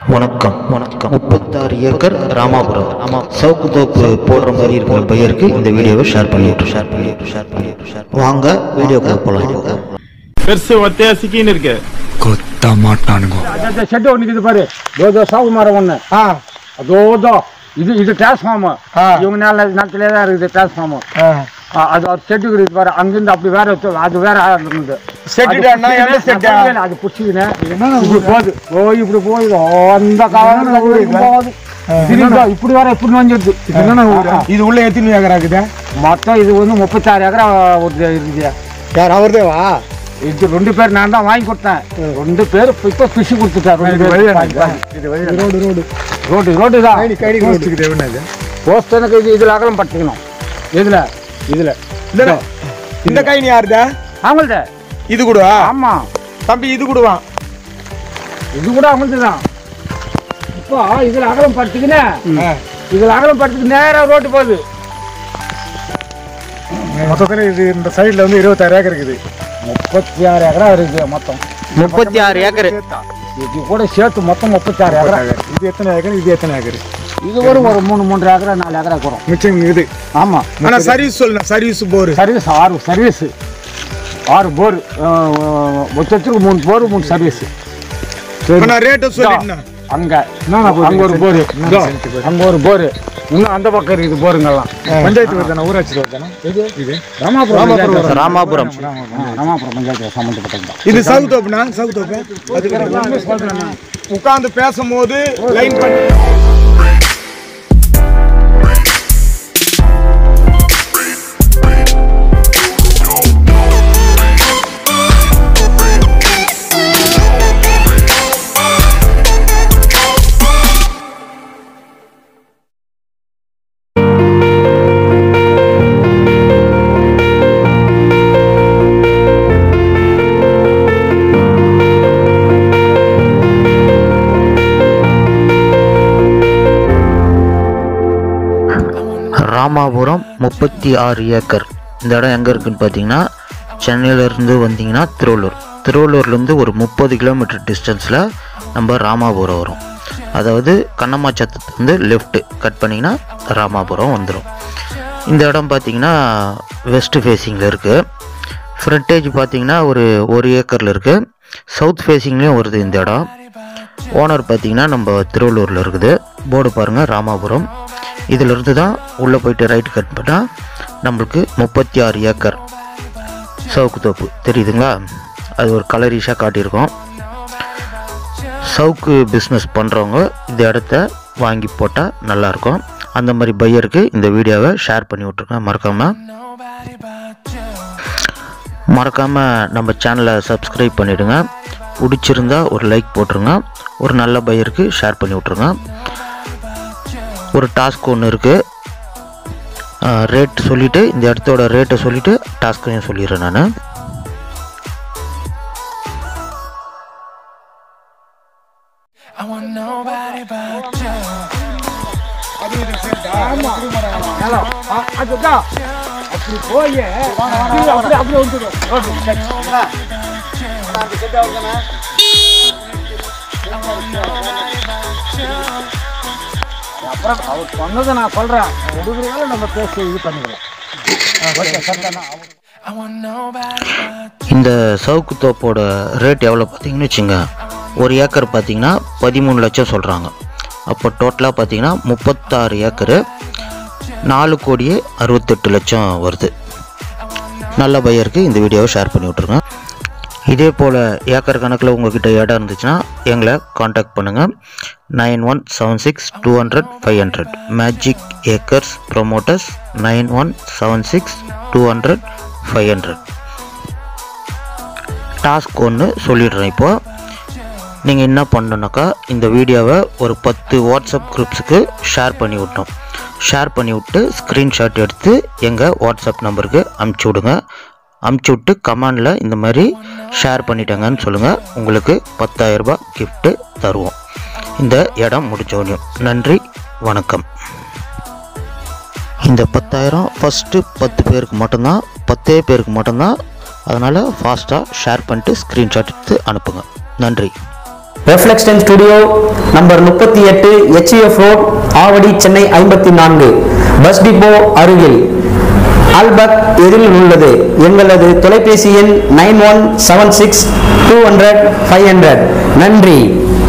வணக்கம் வணக்கம் முப்பத்தாறு ஏக்கர் ராமாபுரம் ஆமா சவுக்கு தோப்பு போடுற மாதிரி இருக்கிற பையருக்கு இந்த வீடியோவை ஷேர் பண்ணிட்டு ஷேர் பண்ணிட்டு ஷேர் பண்ணிட்டு ஷேர் வாங்க வீடியோக்குள்ள போகலாம் பெருசு ஒத்தையா சிக்கின்னு இருக்கு கொத்த மாட்டானுங்க அந்த ஷெட் ஒன்று இருக்குது பாரு தோ சாவு மரம் ஒன்று அதோ தோ இது இது டிரான்ஸ்ஃபார்மர் இவங்க நல்ல நிலத்திலே தான் இருக்குது டிரான்ஸ்ஃபார்மர் அது ஒரு ஷெட்டு இருக்குது பாரு அங்கிருந்து அப்படி வேற ஒருத்தர் அது வேற ஆள் இருக்குது ஷெட்டுடாண்ணா, எந்த ஷெட்டா? அது புடிச்சுக்கினேன் இப்படி போகுது ஓ இப்படி போகுது ஓ, அந்த காலம் போகுது இதுதான் இப்படி வேற இப்படி வந்துடுது இது உள்ள எத்தனை ஏக்கரா இருக்குது மொத்தம் இது வந்து முப்பத்தாறு ஏக்கரா ஒரு இருக்குது யார் அவர்தேவா இது ரெண்டு பேர் நான் தான் வாங்கி கொடுத்தேன் ரெண்டு பேர் இப்போ பிஷு கொடுத்துட்டார் ரெண்டு பேர் வாங்கி கொடுத்தேன். ரோடு ரோடு ரோடு ரோடு தான் கைடி கைடி ரோடு என்னது போஸ்ட் எனக்கு இது இதில் அகலம் படுத்துக்கணும் இதில் இதில் இந்த இந்த கைனி யாருதா அவங்கள்ட்ட இது கூடவா ஆமாம் தம்பி இது கூடவா இது கூட அவங்கள்ட்ட தான் இப்போ இதில் அகலம் படுத்துக்கினேன் இதில் அகலம் படுத்துக்கு நேராக ரோட்டு போகுது மொத்தத்தில் இது இந்த சைடில் வந்து இருபத்தாறு ஏக்கர் இருக்குது முப்பத்தி ஆறு ஏக்கரா இருக்குது மொத்தம் முப்பத்தி ஆறு ஏக்கர் இது கூட சேர்த்து மொத்தம் முப்பத்தி ஆறு ஏக்கரா இது எத்தனை ஏக்கர் இது எத்தனை ஏக்கர் இது ஒரு ஒரு மூணு மூன்று ஏக்கரா நாலு ஏக்கரா வரும் மிச்சம் இது ஆமாம் ஆனா சர்வீஸ் சொல்லணும் சர்வீஸ் போரு சர்வீஸ் ஆறு சர்வீஸ் ஆறு போர் மொத்தத்துக்கு மூணு போர் மூணு சர்வீஸ் நான் ரேட்டை சொல்லிட்டேன் அங்க அங்க ஒரு போர் அங்க ஒரு போர் இன்னும் அந்த பக்கம் இருக்குது போருங்கெல்லாம் பஞ்சாயத்து வருதானே ஊராட்சி வருதானே இது ராமாபுரம் பஞ்சாயத்து. ராமாபுரம் ஆ, ராமாபுரம் பஞ்சாயத்து சம்மந்தப்பட்டது தான் இது சவுத்தோப்புனா சவுத்தோப்பு அது உட்காந்து பேசும்போது லைன் பண்ணி ராமாபுரம் முப்பத்தி ஆறு ஏக்கர் இந்த இடம் எங்கே இருக்குன்னு பார்த்தீங்கன்னா சென்னையிலேருந்து வந்தீங்கன்னா திருவள்ளூர் திருவள்ளூர்லேருந்து ஒரு முப்பது கிலோமீட்டர் டிஸ்டன்ஸில் நம்ம ராமாபுரம் வரும் அதாவது கண்ணம்மாச்சத்துலேருந்து லெஃப்ட்டு கட் பண்ணிங்கன்னா ராமாபுரம் வந்துடும் இந்த இடம் பார்த்தீங்கன்னா வெஸ்ட் ஃபேஸிங்கில் இருக்குது ஃப்ரண்டேஜ் பார்த்தீங்கன்னா ஒரு ஒரு ஏக்கரில் இருக்குது சவுத் ஃபேஸிங்லேயும் வருது இந்த இடம் ஓனர் பார்த்தீங்கன்னா நம்ம திருவள்ளூரில் இருக்குது போர்டு பாருங்கள் ராமாபுரம் இதிலிருந்து தான் உள்ளே போயிட்டு ரைட் கட் பண்ணால் நம்மளுக்கு முப்பத்தி ஆறு ஏக்கர் சவுக்கு தோப்பு தெரியுதுங்களா அது ஒரு கலரிஷாக காட்டியிருக்கோம் சவுக்கு பிஸ்னஸ் பண்ணுறவங்க இந்த இடத்த வாங்கி போட்டால் நல்லாயிருக்கும் அந்த மாதிரி பையருக்கு இந்த வீடியோவை ஷேர் பண்ணி விட்ருங்க மறக்காமல் மறக்காமல் நம்ம சேனலை சப்ஸ்கிரைப் பண்ணிவிடுங்க பிடிச்சிருந்தா ஒரு லைக் போட்டுருங்க ஒரு நல்ல பையருக்கு ஷேர் பண்ணி விட்ருங்க ஒரு டாஸ்க் ஒன்று இருக்குது ரேட் சொல்லிவிட்டு இந்த இடத்தோட ரேட்டை சொல்லிவிட்டு டாஸ்க்கையும் சொல்லிடுறேன் நான் I want nobody but you. அதுதான் அப்படி போய் அப்படி அப்படி வந்துடும் அப்புறம் அவர் சொன்னதை நான் சொல்றேன் எடுக்கிறதால நம்ம பேசி இது பண்ணிக்கிறோம் ஓகே சரிதானா I want nobody but இந்த சவுக்கு தோப்போட ரேட் எவ்வளோ பார்த்தீங்கன்னு வச்சுங்க ஒரு ஏக்கர் பார்த்தீங்கன்னா பதிமூணு லட்சம் சொல்கிறாங்க அப்போ டோட்டலாக பார்த்தீங்கன்னா முப்பத்தாறு ஏக்கரு நாலு கோடியே அறுபத்தெட்டு லட்சம் வருது நல்ல பையருக்கு இந்த வீடியோவை ஷேர் பண்ணி விட்ருங்க இதே போல் ஏக்கர் கணக்கில் உங்ககிட்ட இடம் இருந்துச்சுன்னா எங்களை காண்டாக்ட் பண்ணுங்கள் nine one seven six two hundred five hundred magic acres promoters nine one seven six two hundred five hundred டாஸ்க் ஒன்று சொல்லிடுறேன் இப்போது நீங்கள் என்ன பண்ணணுனாக்கா இந்த வீடியோவை ஒரு பத்து வாட்ஸ்அப் குரூப்ஸுக்கு ஷேர் பண்ணி விட்டோம் ஷேர் பண்ணி விட்டு ஸ்க்ரீன்ஷாட் எடுத்து எங்கள் வாட்ஸ்அப் நம்பருக்கு அமுச்சு விடுங்க அமுச்சு விட்டு கமெண்டில் இந்த மாதிரி ஷேர் பண்ணிட்டேங்கன்னு சொல்லுங்கள் உங்களுக்கு 10000 ரூபாய் gift தருவோம் இந்த இடம் முடிச்சோடையும் நன்றி வணக்கம் இந்த பத்தாயிரம் ஃபஸ்ட்டு பத்து பேருக்கு மட்டும்தான் பத்தே பேருக்கு மட்டும்தான் அதனால் ஃபாஸ்ட்டாக ஷேர் பண்ணிட்டு ஸ்க்ரீன்ஷாட் எடுத்து அனுப்புங்க நன்றி ரெஃப்ளெக்ஷன் ஸ்டுடியோ நம்பர் முப்பத்தி எட்டு ஹெச்எஃப் ரோட் ஆவடி சென்னை ஐம்பத்தி நான்கு பஸ் டிப்போ அருகில் ஆல்பக் எதிரில் உள்ளது எங்களது தொலைபேசி எண் nine one seven six two hundred five hundred நன்றி